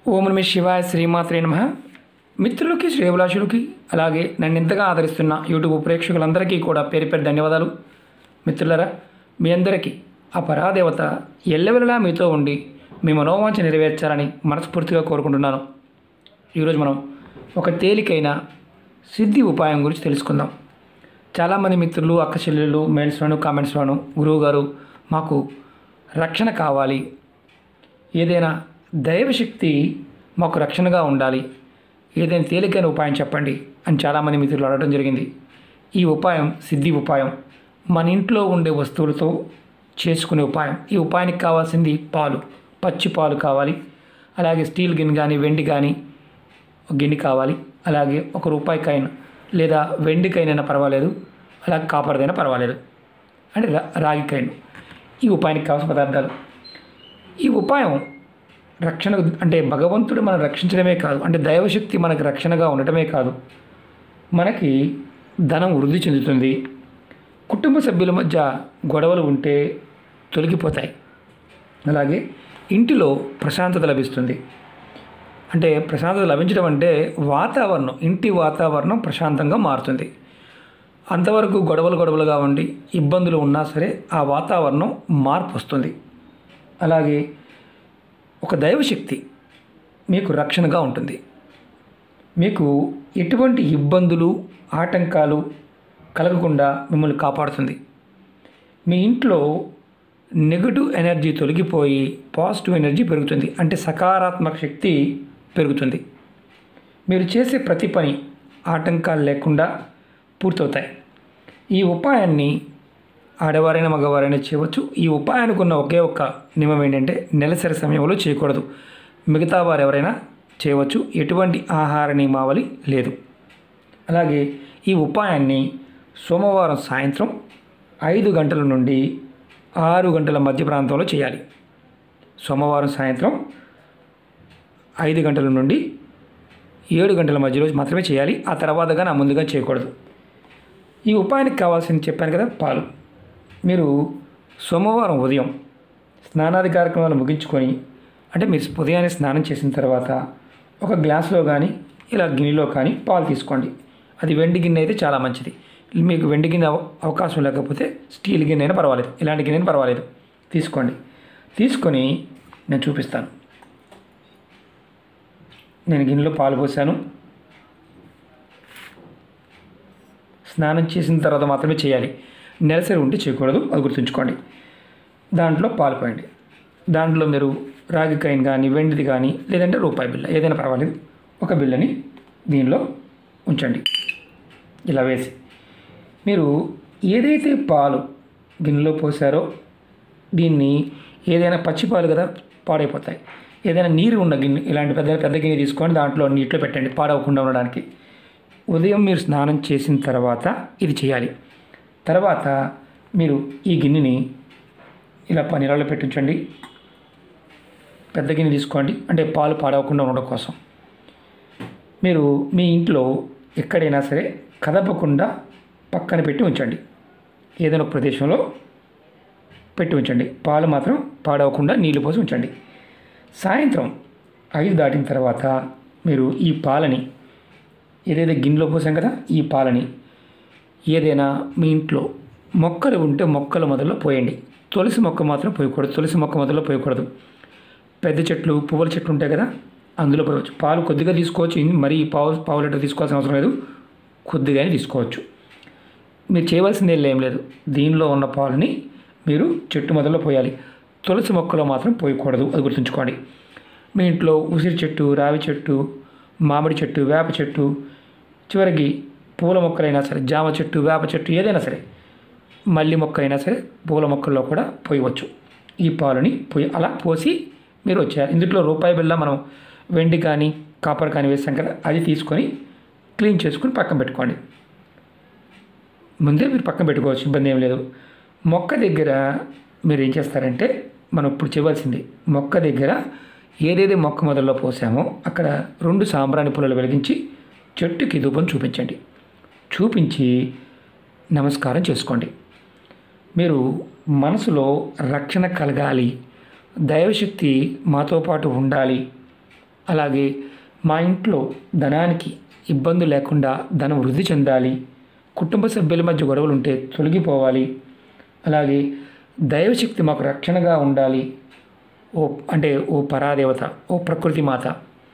ఓం నమ శివాయ శ్రీమాత్రే నమ మిత్రులకి శ్రేభిలాషులకి అలాగే నన్ను ఇంతగా ఆదరిస్తున్న యూట్యూబ్ ప్రేక్షకులందరికీ కూడా పేరు పేరు ధన్యవాదాలు మిత్రులరా మీ అందరికీ ఆ పరాదేవత ఎల్లవెల్లలా మీతో ఉండి మీ మనోవాంఛ నెరవేర్చాలని మనస్ఫూర్తిగా కోరుకుంటున్నాను ఈరోజు మనం ఒక తేలికైన సిద్ధి ఉపాయం గురించి తెలుసుకుందాం చాలామంది మిత్రులు అక్క చెల్లెళ్ళు మెయిల్స్లోను కామెంట్స్లోను గురువుగారు మాకు రక్షణ కావాలి ఏదైనా దైవశక్తి మాకు రక్షణగా ఉండాలి ఏదైనా తేలికైన ఉపాయం చెప్పండి అని చాలామంది మిత్రులు అడగడం జరిగింది ఈ ఉపాయం సిద్ధి ఉపాయం మన ఇంట్లో ఉండే వస్తువులతో చేసుకునే ఉపాయం ఈ ఉపాయానికి కావాల్సింది పాలు పచ్చి పాలు కావాలి అలాగే స్టీల్ గిన్నె కానీ వెండి కానీ ఒక గిన్నె కావాలి అలాగే ఒక రూపాయి కాయిన్ లేదా వెండి కాయిన్ అయినా పర్వాలేదు అలాగే కాపర్దైనా పర్వాలేదు అంటే రా రాగి కాయిన్ ఈ ఉపాయానికి కావాల్సిన పదార్థాలు ఈ ఉపాయం రక్షణ అంటే భగవంతుడు మనం రక్షించడమే కాదు అంటే దైవశక్తి మనకు రక్షణగా ఉండటమే కాదు మనకి ధనం వృద్ధి చెందుతుంది కుటుంబ సభ్యుల మధ్య గొడవలు ఉంటే తొలగిపోతాయి అలాగే ఇంటిలో ప్రశాంతత లభిస్తుంది అంటే ప్రశాంతత లభించడం అంటే వాతావరణం ఇంటి వాతావరణం ప్రశాంతంగా మారుతుంది అంతవరకు గొడవలు గొడవలుగా ఉండి ఇబ్బందులు ఉన్నా సరే ఆ వాతావరణం మార్పు వస్తుంది అలాగే ఒక దైవశక్తి మీకు రక్షణగా ఉంటుంది మీకు ఎటువంటి ఇబ్బందులు ఆటంకాలు కలగకుండా మిమ్మల్ని కాపాడుతుంది మీ ఇంట్లో నెగటివ్ ఎనర్జీ తొలగిపోయి పాజిటివ్ ఎనర్జీ పెరుగుతుంది అంటే సకారాత్మక శక్తి పెరుగుతుంది మీరు చేసే ప్రతి పని ఆటంకాలు లేకుండా పూర్తవుతాయి ఈ ఉపాయాన్ని ఆడవారైనా మగవారైనా చేయవచ్చు ఈ ఉపాయానికి ఉన్న ఒకే ఒక్క నియమం ఏంటంటే నెలసరి సమయంలో చేయకూడదు మిగతా వారు ఎవరైనా చేయవచ్చు ఎటువంటి ఆహార నియమావళి లేదు అలాగే ఈ ఉపాయాన్ని సోమవారం సాయంత్రం ఐదు గంటల నుండి ఆరు గంటల మధ్య ప్రాంతంలో చేయాలి సోమవారం సాయంత్రం ఐదు గంటల నుండి ఏడు గంటల మధ్యలో మాత్రమే చేయాలి ఆ తర్వాత కానీ ఆ ముందుగా చేయకూడదు ఈ ఉపాయానికి కావాల్సింది చెప్పాను కదా పాలు మీరు సోమవారం ఉదయం స్నానాది కార్యక్రమాలు ముగించుకొని అంటే మీరు ఉదయాన్నే స్నానం చేసిన తర్వాత ఒక గ్లాసులో కానీ ఇలా గిన్నెలో కానీ పాలు తీసుకోండి అది వెండి గిన్నె అయితే చాలా మంచిది మీకు వెండి గిన్నె అవ- అవకాశం లేకపోతే స్టీల్ గిన్నె అయినా పర్వాలేదు ఇలాంటి గిన్నె అయినా పర్వాలేదు తీసుకోండి తీసుకొని నేను చూపిస్తాను నేను గిన్నెలో పాలు పోసాను స్నానం చేసిన తర్వాత మాత్రమే చేయాలి నెలసరి ఉంటే చేయకూడదు అది గుర్తుంచుకోండి దాంట్లో పాలు పోయండి దాంట్లో మీరు రాగి కాయిన్ కానీ వెండిది కానీ లేదంటే రూపాయి బిళ్ళ ఏదైనా పర్వాలేదు ఒక బిళ్ళని దీనిలో ఉంచండి ఇలా వేసి మీరు ఏదైతే పాలు గిన్నెలో పోసారో దీన్ని ఏదైనా పచ్చి పాలు కదా పాడైపోతాయి ఏదైనా నీరు ఉన్న గిన్నె ఇలాంటి పెద్ద పెద్ద గిన్నె తీసుకొని దాంట్లో నీటిలో పెట్టండి పాడవకుండా ఉండడానికి ఉదయం మీరు స్నానం చేసిన తర్వాత ఇది చేయాలి తర్వాత మీరు ఈ గిన్నెని ఇలా పనీరాలో పెట్టించండి పెద్ద గిన్నె తీసుకోండి అంటే పాలు పాడవకుండా ఉండడం కోసం మీరు మీ ఇంట్లో ఎక్కడైనా సరే కదపకుండా పక్కన పెట్టి ఉంచండి ఏదైనా ఒక ప్రదేశంలో పెట్టి ఉంచండి పాలు మాత్రం పాడవకుండా నీళ్లు పోసి ఉంచండి సాయంత్రం ఐదు దాటిన తర్వాత మీరు ఈ పాలని ఏదైతే గిన్నెలో పోసాం కదా ఈ పాలని ఏదైనా మీ ఇంట్లో మొక్కలు ఉంటే మొక్కల మొదల్లో పోయండి తులసి మొక్క మాత్రం పోయకూడదు తులసి మొక్క మొదల్లో పోయకూడదు పెద్ద చెట్లు పువ్వుల చెట్లు ఉంటాయి కదా అందులో పోయవచ్చు పాలు కొద్దిగా తీసుకోవచ్చు ఇన్ని మరీ పావు పావు లీటర్ తీసుకోవాల్సిన అవసరం లేదు కొద్దిగానే తీసుకోవచ్చు మీరు చేయవలసింది ఏం లేదు దీనిలో ఉన్న పాలని మీరు చెట్టు మొదల్లో పోయాలి తులసి మొక్కలో మాత్రం పోయకూడదు అది గుర్తుంచుకోండి మీ ఇంట్లో ఉసిరి చెట్టు రావి చెట్టు మామిడి చెట్టు వేప చెట్టు చివరికి పూల మొక్కలైనా సరే జామ చెట్టు వేప చెట్టు ఏదైనా సరే మల్లి మొక్క అయినా సరే పూల మొక్కల్లో కూడా పోయవచ్చు ఈ పాలని పోయి అలా పోసి మీరు వచ్చేయాలి ఇందులో రూపాయి బిళ్ళ మనం వెండి కానీ కాపర్ కానీ వేసాం కదా అది తీసుకొని క్లీన్ చేసుకొని పక్కన పెట్టుకోండి ముందే మీరు పక్కన పెట్టుకోవచ్చు ఇబ్బంది ఏం లేదు మొక్క దగ్గర మీరు ఏం చేస్తారంటే మనం ఇప్పుడు చేయవలసింది మొక్క దగ్గర ఏదైతే మొక్క మొదల్లో పోసామో అక్కడ రెండు సాంబ్రాణి పుల్లలు వెలిగించి చెట్టుకి ధూపం చూపించండి చూపించి నమస్కారం చేసుకోండి మీరు మనసులో రక్షణ కలగాలి దైవశక్తి మాతో పాటు ఉండాలి అలాగే మా ఇంట్లో ధనానికి ఇబ్బంది లేకుండా ధనం వృద్ధి చెందాలి కుటుంబ సభ్యుల మధ్య గొడవలు ఉంటే తొలగిపోవాలి అలాగే దైవశక్తి మాకు రక్షణగా ఉండాలి ఓ అంటే ఓ పరాదేవత ఓ ప్రకృతి మాత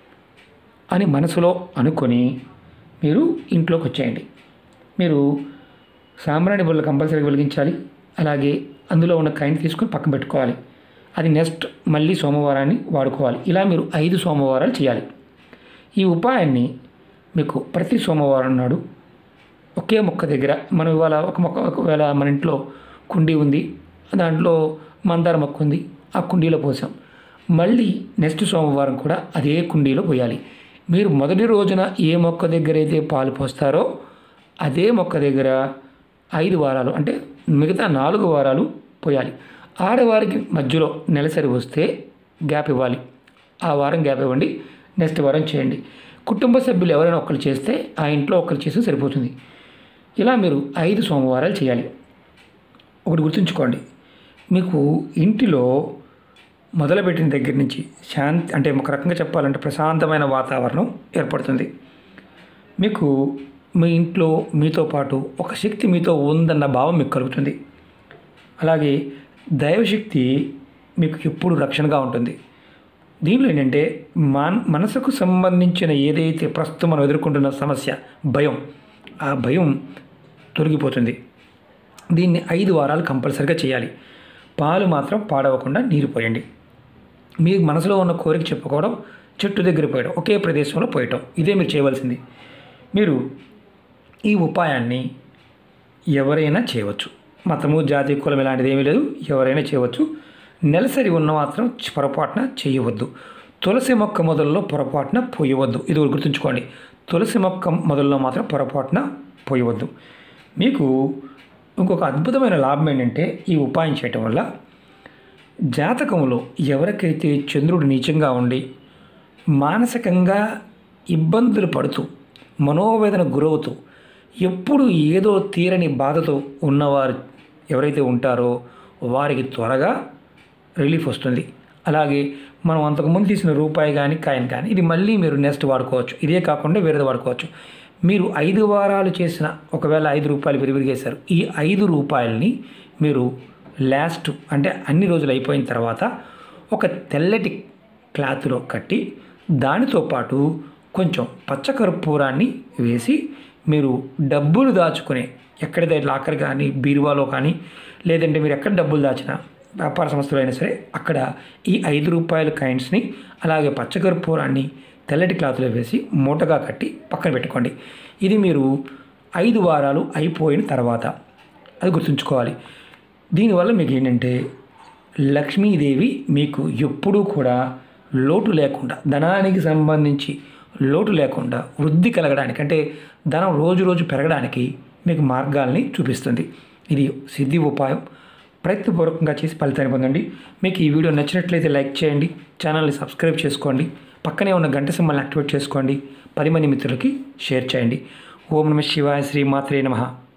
అని మనసులో అనుకొని మీరు ఇంట్లోకి వచ్చేయండి మీరు సాంబ్రాణి బుల్ల కంపల్సరీ వెలిగించాలి అలాగే అందులో ఉన్న కాయిన్ తీసుకొని పక్కన పెట్టుకోవాలి అది నెక్స్ట్ మళ్ళీ సోమవారాన్ని వాడుకోవాలి ఇలా మీరు ఐదు సోమవారాలు చేయాలి ఈ ఉపాయాన్ని మీకు ప్రతి సోమవారం నాడు ఒకే మొక్క దగ్గర మనం ఇవాళ ఒక మొక్క ఒకవేళ మన ఇంట్లో కుండీ ఉంది దాంట్లో మందార మొక్క ఉంది ఆ కుండీలో పోసాం మళ్ళీ నెక్స్ట్ సోమవారం కూడా అదే కుండీలో పోయాలి మీరు మొదటి రోజున ఏ మొక్క దగ్గర అయితే పాలు పోస్తారో అదే మొక్క దగ్గర ఐదు వారాలు అంటే మిగతా నాలుగు వారాలు పోయాలి ఆడవారికి మధ్యలో నెలసరి వస్తే గ్యాప్ ఇవ్వాలి ఆ వారం గ్యాప్ ఇవ్వండి నెక్స్ట్ వారం చేయండి కుటుంబ సభ్యులు ఎవరైనా ఒకరు చేస్తే ఆ ఇంట్లో ఒకరు చేస్తే సరిపోతుంది ఇలా మీరు ఐదు సోమవారాలు చేయాలి ఒకటి గుర్తుంచుకోండి మీకు ఇంటిలో మొదలుపెట్టిన దగ్గర నుంచి శాంతి అంటే ఒక రకంగా చెప్పాలంటే ప్రశాంతమైన వాతావరణం ఏర్పడుతుంది మీకు మీ ఇంట్లో మీతో పాటు ఒక శక్తి మీతో ఉందన్న భావం మీకు కలుగుతుంది అలాగే దైవశక్తి మీకు ఎప్పుడు రక్షణగా ఉంటుంది దీనిలో ఏంటంటే మాన్ మనసుకు సంబంధించిన ఏదైతే ప్రస్తుతం మనం ఎదుర్కొంటున్న సమస్య భయం ఆ భయం తొలగిపోతుంది దీన్ని ఐదు వారాలు కంపల్సరిగా చేయాలి పాలు మాత్రం పాడవకుండా నీరు పోయండి మీ మనసులో ఉన్న కోరిక చెప్పుకోవడం చెట్టు దగ్గర పోయడం ఒకే ప్రదేశంలో పోయటం ఇదే మీరు చేయవలసింది మీరు ఈ ఉపాయాన్ని ఎవరైనా చేయవచ్చు మతము జాతి కులం ఇలాంటిది ఏమీ లేదు ఎవరైనా చేయవచ్చు నెలసరి ఉన్న మాత్రం పొరపాటున చేయవద్దు తులసి మొక్క మొదల్లో పొరపాటున పోయవద్దు ఇది ఒకటి గుర్తుంచుకోండి తులసి మొక్క మొదల్లో మాత్రం పొరపాటున పోయవద్దు మీకు ఇంకొక అద్భుతమైన లాభం ఏంటంటే ఈ ఉపాయం చేయటం వల్ల జాతకంలో ఎవరికైతే చంద్రుడు నీచంగా ఉండి మానసికంగా ఇబ్బందులు పడుతూ మనోవేదన గురవుతూ ఎప్పుడు ఏదో తీరని బాధతో ఉన్నవారు ఎవరైతే ఉంటారో వారికి త్వరగా రిలీఫ్ వస్తుంది అలాగే మనం అంతకుముందు తీసిన రూపాయి కానీ కాయిన్ కానీ ఇది మళ్ళీ మీరు నెక్స్ట్ వాడుకోవచ్చు ఇదే కాకుండా వేరేది వాడుకోవచ్చు మీరు ఐదు వారాలు చేసిన ఒకవేళ ఐదు రూపాయలు విరివిరిగేశారు ఈ ఐదు రూపాయలని మీరు లాస్ట్ అంటే అన్ని రోజులు అయిపోయిన తర్వాత ఒక తెల్లటి క్లాత్లో కట్టి దానితో పాటు కొంచెం పచ్చకర్పూరాన్ని వేసి మీరు డబ్బులు దాచుకునే ఎక్కడైతే లాకర్ కానీ బీరువాలో కానీ లేదంటే మీరు ఎక్కడ డబ్బులు దాచినా వ్యాపార సంస్థలు అయినా సరే అక్కడ ఈ ఐదు రూపాయల కాయిన్స్ని అలాగే పచ్చకర్పూరాన్ని తెల్లటి క్లాత్లో వేసి మూటగా కట్టి పక్కన పెట్టుకోండి ఇది మీరు ఐదు వారాలు అయిపోయిన తర్వాత అది గుర్తుంచుకోవాలి దీనివల్ల మీకు ఏంటంటే లక్ష్మీదేవి మీకు ఎప్పుడూ కూడా లోటు లేకుండా ధనానికి సంబంధించి లోటు లేకుండా వృద్ధి కలగడానికి అంటే ధనం రోజు రోజు పెరగడానికి మీకు మార్గాల్ని చూపిస్తుంది ఇది సిద్ధి ఉపాయం ప్రయత్నపూర్వకంగా చేసి ఫలితాన్ని పొందండి మీకు ఈ వీడియో నచ్చినట్లయితే లైక్ చేయండి ఛానల్ని సబ్స్క్రైబ్ చేసుకోండి పక్కనే ఉన్న గంట సింబల్ని యాక్టివేట్ చేసుకోండి పది మంది మిత్రులకి షేర్ చేయండి ఓం నమ శివాయ శ్రీ మాత్రే నమః